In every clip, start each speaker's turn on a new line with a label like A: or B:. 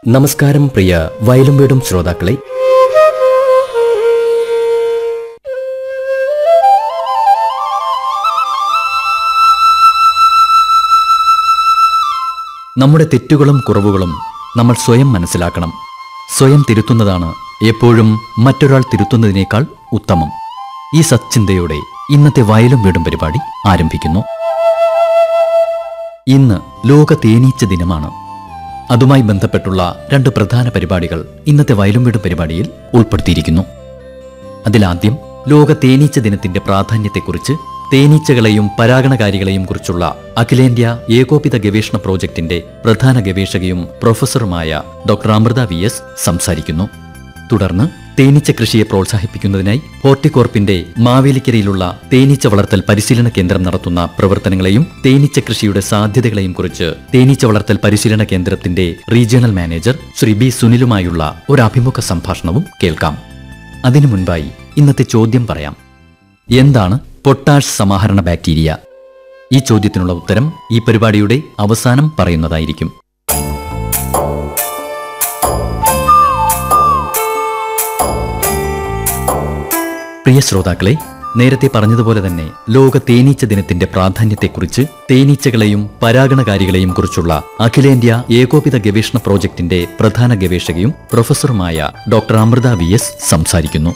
A: നമസ്കാരം പ്രിയ വയലും വീടും ശ്രോതാക്കളെ നമ്മുടെ തെറ്റുകളും കുറവുകളും നമ്മൾ സ്വയം മനസ്സിലാക്കണം സ്വയം തിരുത്തുന്നതാണ് എപ്പോഴും മറ്റൊരാൾ തിരുത്തുന്നതിനേക്കാൾ ഉത്തമം ഈ സച്ചിന്തയോടെ ഇന്നത്തെ വയലും വീടും പരിപാടി ആരംഭിക്കുന്നു ഇന്ന് ലോക തേനീച്ച ദിനമാണ് അതുമായി ബന്ധപ്പെട്ടുള്ള രണ്ട് പ്രധാന പരിപാടികൾ ഇന്നത്തെ വയലും വീടും പരിപാടിയിൽ ഉൾപ്പെടുത്തിയിരിക്കുന്നു അതിലാദ്യം ലോക തേനീച്ച ദിനത്തിന്റെ പ്രാധാന്യത്തെക്കുറിച്ച് തേനീച്ചകളെയും പരാഗണകാരികളെയും കുറിച്ചുള്ള അഖിലേന്ത്യാ ഏകോപിത ഗവേഷണ പ്രോജക്ടിന്റെ പ്രധാന ഗവേഷകയും പ്രൊഫസറുമായ ഡോക്ടർ അമൃത വി എസ് സംസാരിക്കുന്നു തുടർന്ന് തേനീച്ച കൃഷിയെ പ്രോത്സാഹിപ്പിക്കുന്നതിനായി ഹോർട്ടികോർപ്പിന്റെ മാവേലിക്കരയിലുള്ള തേനീച്ച വളർത്തൽ പരിശീലന കേന്ദ്രം നടത്തുന്ന പ്രവർത്തനങ്ങളെയും തേനീച്ച കൃഷിയുടെ സാധ്യതകളെയും കുറിച്ച് തേനീച്ച വളർത്തൽ പരിശീലന കേന്ദ്രത്തിന്റെ റീജിയണൽ മാനേജർ ശ്രീ ബി സുനിലുമായുള്ള ഒരു അഭിമുഖ സംഭാഷണവും കേൾക്കാം അതിനു മുൻപായി ഇന്നത്തെ ചോദ്യം പറയാം എന്താണ് പൊട്ടാഷ് സമാഹരണ ബാക്ടീരിയ ഈ ചോദ്യത്തിനുള്ള ഉത്തരം ഈ പരിപാടിയുടെ അവസാനം പറയുന്നതായിരിക്കും പ്രിയ ശ്രോതാക്കളെ നേരത്തെ പറഞ്ഞതുപോലെ തന്നെ ലോക തേനീച്ച ദിനത്തിന്റെ പ്രാധാന്യത്തെക്കുറിച്ച് തേനീച്ചകളെയും പരാഗണകാരികളെയും കുറിച്ചുള്ള അഖിലേന്ത്യാ ഏകോപിത ഗവേഷണ പ്രോജക്ടിന്റെ പ്രധാന ഗവേഷകയും പ്രൊഫസറുമായ ഡോക്ടർ അമൃത വി എസ് സംസാരിക്കുന്നു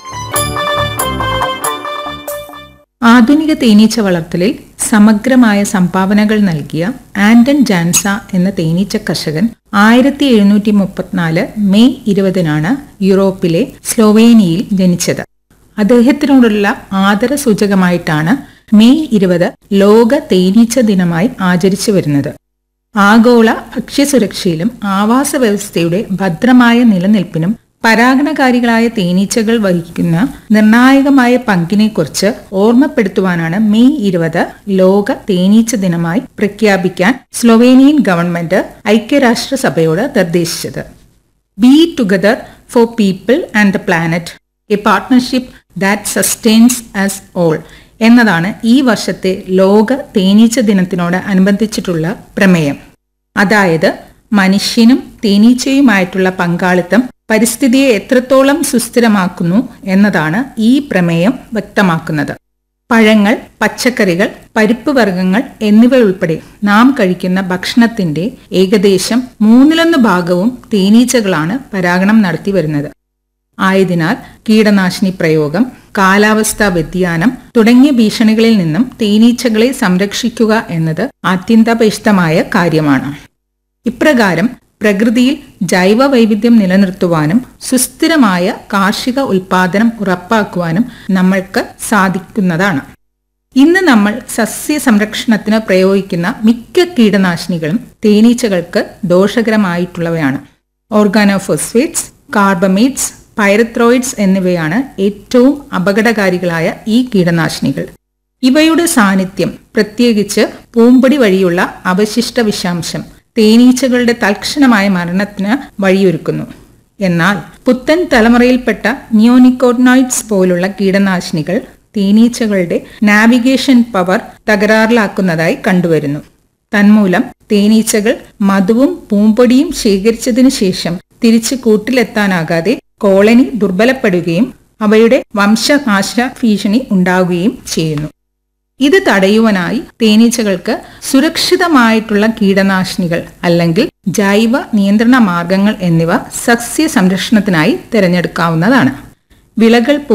B: ആധുനിക തേനീച്ച വളർത്തലിൽ സമഗ്രമായ സംഭാവനകൾ നൽകിയ ആൻഡൻ ജാൻസ എന്ന തേനീച്ച കർഷകൻ ആയിരത്തി എഴുന്നൂറ്റി മുപ്പത്തിനാല് മെയ് ഇരുപതിനാണ് യൂറോപ്പിലെ സ്ലോവേനിയയിൽ ജനിച്ചത് അദ്ദേഹത്തിനോടുള്ള ആദരസൂചകമായിട്ടാണ് മെയ് ഇരുപത് ലോക തേനീച്ച ദിനമായി ആചരിച്ചു വരുന്നത് ആഗോള ഭക്ഷ്യസുരക്ഷയിലും ആവാസ വ്യവസ്ഥയുടെ ഭദ്രമായ നിലനിൽപ്പിനും പരാഗണകാരികളായ തേനീച്ചകൾ വഹിക്കുന്ന നിർണായകമായ പങ്കിനെക്കുറിച്ച് ഓർമ്മപ്പെടുത്തുവാനാണ് മെയ് ഇരുപത് ലോക തേനീച്ച ദിനമായി പ്രഖ്യാപിക്കാൻ സ്ലൊവേനിയൻ ഗവൺമെന്റ് ഐക്യരാഷ്ട്രസഭയോട് നിർദ്ദേശിച്ചത് be together for people and the planet a partnership that sustains us all എന്നതാണ് ഈ വർഷത്തെ ലോക തേനീച്ച ദിനത്തിനോട് അനുബന്ധിച്ചിട്ടുള്ള പ്രമേയം അതായത് മനുഷ്യനും തേനീച്ചയുമായിട്ടുള്ള പങ്കാളിത്തം പരിസ്ഥിതിയെ എത്രത്തോളം സുസ്ഥിരമാക്കുന്നു എന്നതാണ് ഈ പ്രമേയം വ്യക്തമാക്കുന്നത് പഴങ്ങൾ പച്ചക്കറികൾ പരിപ്പ് വർഗ്ഗങ്ങൾ എന്നിവ ഉൾപ്പെടെ നാം കഴിക്കുന്ന ഭക്ഷണത്തിന്റെ ഏകദേശം മൂന്നിലൊന്ന് ഭാഗവും തേനീച്ചകളാണ് പരാഗണം നടത്തി വരുന്നത് ആയതിനാൽ കീടനാശിനി പ്രയോഗം കാലാവസ്ഥാ വ്യതിയാനം തുടങ്ങിയ ഭീഷണികളിൽ നിന്നും തേനീച്ചകളെ സംരക്ഷിക്കുക എന്നത് അത്യന്താപേക്ഷിതമായ കാര്യമാണ് ഇപ്രകാരം പ്രകൃതിയിൽ ജൈവ വൈവിധ്യം നിലനിർത്തുവാനും സുസ്ഥിരമായ കാർഷിക ഉൽപാദനം ഉറപ്പാക്കുവാനും നമ്മൾക്ക് സാധിക്കുന്നതാണ് ഇന്ന് നമ്മൾ സസ്യ സംരക്ഷണത്തിന് പ്രയോഗിക്കുന്ന മിക്ക കീടനാശിനികളും തേനീച്ചകൾക്ക് ദോഷകരമായിട്ടുള്ളവയാണ് ഓർഗാനോഫോസ്ഫേറ്റ്സ് കാർബമേറ്റ്സ് പൈറത്രോയിഡ്സ് എന്നിവയാണ് ഏറ്റവും അപകടകാരികളായ ഈ കീടനാശിനികൾ ഇവയുടെ സാന്നിധ്യം പ്രത്യേകിച്ച് പൂമ്പൊടി വഴിയുള്ള അവശിഷ്ട വിഷാംശം തേനീച്ചകളുടെ തൽക്ഷണമായ മരണത്തിന് വഴിയൊരുക്കുന്നു എന്നാൽ പുത്തൻ തലമുറയിൽപ്പെട്ട നിയോനിക്കോർണോയിഡ്സ് പോലുള്ള കീടനാശിനികൾ തേനീച്ചകളുടെ നാവിഗേഷൻ പവർ തകരാറിലാക്കുന്നതായി കണ്ടുവരുന്നു തന്മൂലം തേനീച്ചകൾ മധുവും പൂമ്പൊടിയും ശേഖരിച്ചതിനു ശേഷം തിരിച്ച് കൂട്ടിലെത്താനാകാതെ കോളനി ദുർബലപ്പെടുകയും അവയുടെ വംശനാശ ഭീഷണി ഉണ്ടാവുകയും ചെയ്യുന്നു ഇത് തടയുവാനായി തേനീച്ചകൾക്ക് സുരക്ഷിതമായിട്ടുള്ള കീടനാശിനികൾ അല്ലെങ്കിൽ ജൈവ നിയന്ത്രണ മാർഗങ്ങൾ എന്നിവ സസ്യ സംരക്ഷണത്തിനായി തിരഞ്ഞെടുക്കാവുന്നതാണ് വിളകൾ